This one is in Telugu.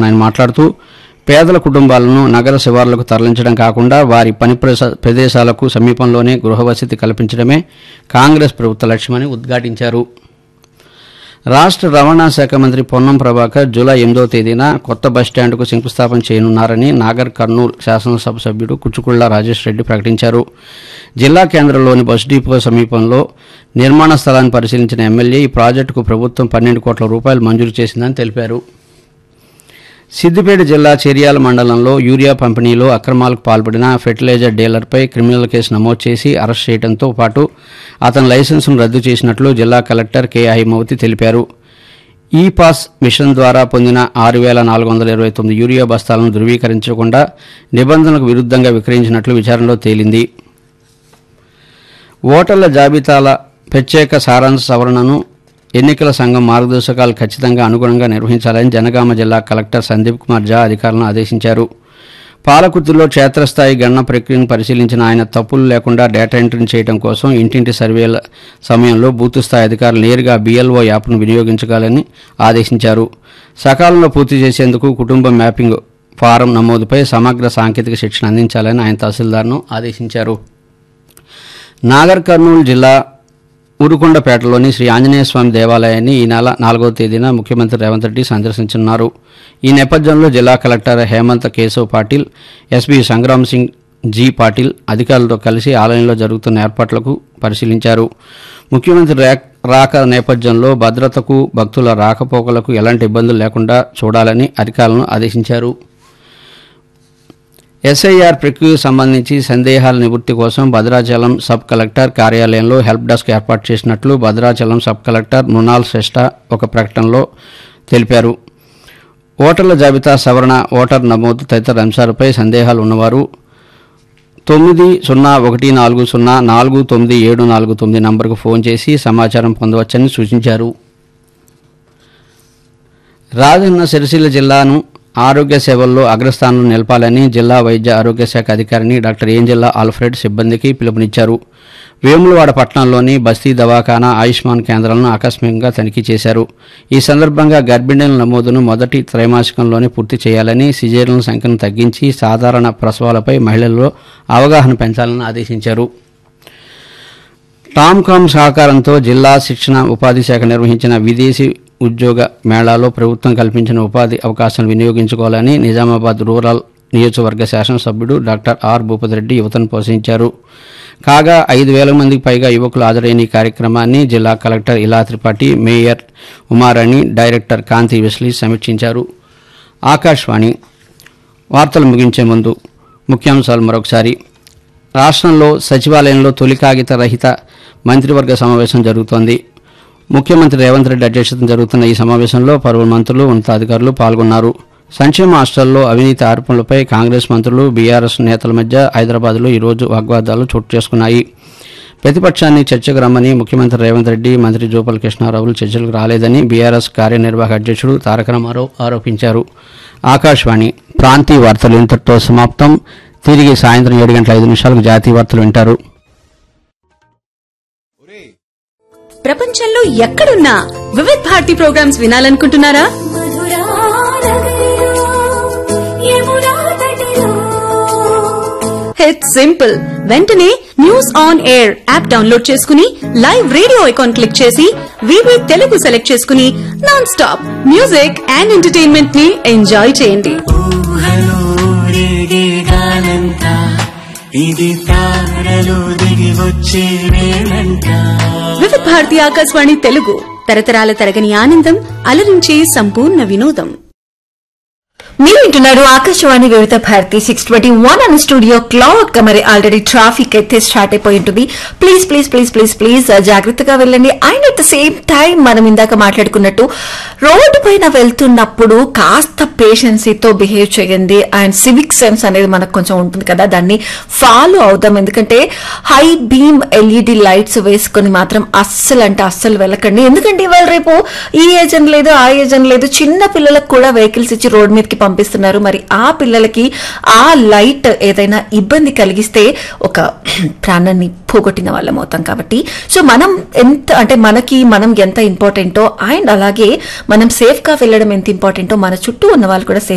ఆయన మాట్లాడుతూ పేదల కుటుంబాలను నగర శివార్లకు తరలించడం కాకుండా వారి పని ప్రస- ప్రదేశాలకు సమీపంలోనే గృహవసతి కల్పించడమే కాంగ్రెస్ ప్రభుత్వ లక్ష్యమని ఉద్ఘాటించారు రాష్ట్ర రవాణా శాఖ మంత్రి పొన్నం ప్రభాకర్ జూలై ఎనిమిదవ తేదీన కొత్త బస్టాండ్కు శంకుస్థాపన చేయనున్నారని నాగర్ కర్నూలు శాసనసభ సభ్యుడు కుచుకుళ్ల రాజేష్ రెడ్డి ప్రకటించారు జిల్లా కేంద్రంలోని బస్ డిపో సమీపంలో నిర్మాణ స్థలాన్ని పరిశీలించిన ఎమ్మెల్యే ఈ ప్రాజెక్టుకు ప్రభుత్వం పన్నెండు కోట్ల రూపాయలు మంజూరు చేసిందని తెలిపారు సిద్దిపేట జిల్లా చెరియాల మండలంలో యూరియా పంపిణీలో అక్రమాలకు పాల్పడిన ఫెర్టిలైజర్ డీలర్పై క్రిమినల్ కేసు నమోదు చేసి అరెస్ట్ చేయడంతో పాటు అతని లైసెన్సును రద్దు చేసినట్లు జిల్లా కలెక్టర్ కె హైమవతి తెలిపారు ఈ పాస్ మిషన్ ద్వారా పొందిన ఆరు వేల నాలుగు వందల ఇరవై తొమ్మిది యూరియా బస్తాలను ధృవీకరించకుండా నిబంధనలకు విరుద్ధంగా విక్రయించినట్లు విచారణలో తేలింది ఓటర్ల జాబితాల ప్రత్యేక సారాంశ సవరణను ఎన్నికల సంఘం మార్గదర్శకాలు ఖచ్చితంగా అనుగుణంగా నిర్వహించాలని జనగామ జిల్లా కలెక్టర్ సందీప్ కుమార్ జా అధికారులను ఆదేశించారు పాలకుర్తిలో క్షేత్రస్థాయి గణన ప్రక్రియను పరిశీలించిన ఆయన తప్పులు లేకుండా డేటా ఎంట్రీని చేయడం కోసం ఇంటింటి సర్వేల సమయంలో బూత్ స్థాయి అధికారులు నేరుగా బీఎల్ఓ యాప్ను వినియోగించగలని ఆదేశించారు సకాలంలో పూర్తి చేసేందుకు కుటుంబ మ్యాపింగ్ ఫారం నమోదుపై సమగ్ర సాంకేతిక శిక్షణ అందించాలని ఆయన తహసీల్దార్ను ఆదేశించారు నాగర్ కర్నూలు జిల్లా ఊరుకొండపేటలోని శ్రీ ఆంజనేయ స్వామి దేవాలయాన్ని ఈ నెల నాలుగవ తేదీన ముఖ్యమంత్రి రేవంత్ రెడ్డి సందర్శించనున్నారు ఈ నేపథ్యంలో జిల్లా కలెక్టర్ హేమంత్ కేశవ్ పాటిల్ ఎస్పీ సంగ్రామ్ సింగ్ జీ పాటిల్ అధికారులతో కలిసి ఆలయంలో జరుగుతున్న ఏర్పాట్లకు పరిశీలించారు ముఖ్యమంత్రి రా- రాక నేపథ్యంలో భద్రతకు భక్తుల రాకపోకలకు ఎలాంటి ఇబ్బందులు లేకుండా చూడాలని అధికారులను ఆదేశించారు ఎస్ఐఆర్ ప్రక్రియకు సంబంధించి సందేహాల నివృత్తి కోసం భద్రాచలం సబ్ కలెక్టర్ కార్యాలయంలో హెల్ప్ డెస్క్ ఏర్పాటు చేసినట్లు భద్రాచలం సబ్ కలెక్టర్ మృణాల్ శ్రేష్ఠ ఒక ప్రకటనలో తెలిపారు ఓటర్ల జాబితా సవరణ ఓటర్ నమోదు తదితర అంశాలపై సందేహాలు ఉన్నవారు తొమ్మిది సున్నా ఒకటి నాలుగు సున్నా నాలుగు తొమ్మిది ఏడు నాలుగు తొమ్మిది నంబర్కు ఫోన్ చేసి సమాచారం పొందవచ్చని సూచించారు రాజన్న సిరిసిల్ల జిల్లాను ఆరోగ్య సేవల్లో అగ్రస్థానంలో నిలపాలని జిల్లా వైద్య ఆరోగ్య శాఖ అధికారిని డాక్టర్ ఏంజెల్లా ఆల్ఫ్రెడ్ సిబ్బందికి పిలుపునిచ్చారు వేములవాడ పట్టణంలోని బస్తీ దవాఖానా ఆయుష్మాన్ కేంద్రాలను ఆకస్మికంగా తనిఖీ చేశారు ఈ సందర్భంగా గర్భిణీల నమోదును మొదటి త్రైమాసికంలోనే పూర్తి చేయాలని సిజేరియన్ల సంఖ్యను తగ్గించి సాధారణ ప్రసవాలపై మహిళల్లో అవగాహన పెంచాలని ఆదేశించారు టామ్కామ్ సహకారంతో జిల్లా శిక్షణ ఉపాధి శాఖ నిర్వహించిన విదేశీ ఉద్యోగ మేళాలో ప్రభుత్వం కల్పించిన ఉపాధి అవకాశాలను వినియోగించుకోవాలని నిజామాబాద్ రూరల్ నియోజకవర్గ శాసనసభ్యుడు డాక్టర్ ఆర్ భూపతిరెడ్డి యువతను ప్రోత్సహించారు కాగా ఐదు వేల మందికి పైగా యువకులు హాజరైన ఈ కార్యక్రమాన్ని జిల్లా collector Ila Tripathi mayor Umarani director Kanti Wesley సమీక్షించారు ఆకాశవాణి వార్తలు ముగించే ముందు ముఖ్యాంశాలు మరొకసారి రాష్ట్రంలో సచివాలయంలో తొలి కాగిత రహిత మంత్రివర్గ సమావేశం జరుగుతోంది ముఖ్యమంత్రి రేవంత్ రెడ్డి అధ్యక్షతన జరుగుతున్న ఈ సమావేశంలో పలువురు మంత్రులు ఉన్నతాధికారులు పాల్గొన్నారు సంక్షేమ హాస్టల్లో అవినీతి ఆరోపణలపై కాంగ్రెస్ మంత్రులు బీఆర్ఎస్ నేతల మధ్య హైదరాబాద్లో ఈరోజు వాగ్వాదాలు చోటు చేసుకున్నాయి ప్రతిపక్షాన్ని చర్చకు రమ్మని ముఖ్యమంత్రి రేవంత్ రెడ్డి మంత్రి జూపల్ కృష్ణారావులు చర్చలకు రాలేదని బీఆర్ఎస్ కార్యనిర్వాహక అధ్యక్షుడు తారక రామారావు ఆరోపించారు ఆకాశవాణి ప్రాంతీయ వార్తలు ఇంతటితో సమాప్తం తిరిగి సాయంత్రం ఏడు గంటల ఐదు నిమిషాలకు జాతీయ వార్తలు వింటారు ప్రపంచంలో ఎక్కడున్నా వివిధ్ భారతి ప్రోగ్రామ్స్ వినాలనుకుంటున్నారా ఇట్స్ సింపుల్ వెంటనే news on air app download చేసుకుని లైవ్ రేడియో ఐకాన్ క్లిక్ చేసి వివి తెలుగు సెలెక్ట్ చేసుకుని non stop music and entertainment ని ఎంజాయ్ చేయండి ఊహలో రేగేగానంట ఇది తారలు దిగి వచ్చే వేళంట వివిధ భారతి ఆకాశవాణి తెలుగు తరతరాల తరగని ఆనందం అలరించే సంపూర్ణ వినోదం మీరు వింటున్నారు Akashvani Vividh Bharati six twenty one అనే స్టూడియో క్లాక్ మరి ఆల్రెడీ ట్రాఫిక్ అయితే స్టార్ట్ అయిపోయి ఉంటుంది please please please please please జాగ్రత్తగా వెళ్ళండి and at the same time మనం ఇందాక మాట్లాడుకున్నట్టు రోడ్డు పైన వెళ్తున్నప్పుడు కాస్త పేషెన్సీతో బిహేవ్ చేయండి అండ్ సివిక్ సెన్స్ అనేది మనకు కొంచెం ఉంటుంది కదా దాన్ని ఫాలో అవుదాం ఎందుకంటే హై బీమ్ ఎల్ఈడి లైట్స్ వేసుకొని మాత్రం అస్సలు అంటే అస్సలు వెళ్ళకండి ఎందుకంటే ఇవాళ రేపు ఈ ఏజ్ అని లేదు ఆ ఏజ్ అని లేదు చిన్న పిల్లలకు కూడా వెహికల్స్ ఇచ్చి రోడ్ మీదకి పంపిస్తున్నారు మరి ఆ పిల్లలకి ఆ లైట్ ఏదైనా ఇబ్బంది కలిగిస్తే ఒక ప్రాణాన్ని పోగొట్టిన వాళ్ళం అవుతాం కాబట్టి సో మనం ఎంత అంటే మనకి మనం ఎంత ఇంపార్టెంటో అండ్ అలాగే మనం సేఫ్ గా వెళ్ళడం ఎంత ఇంపార్టెంటో మన చుట్టూ ఉన్న వాళ్ళు కూడా సేఫ్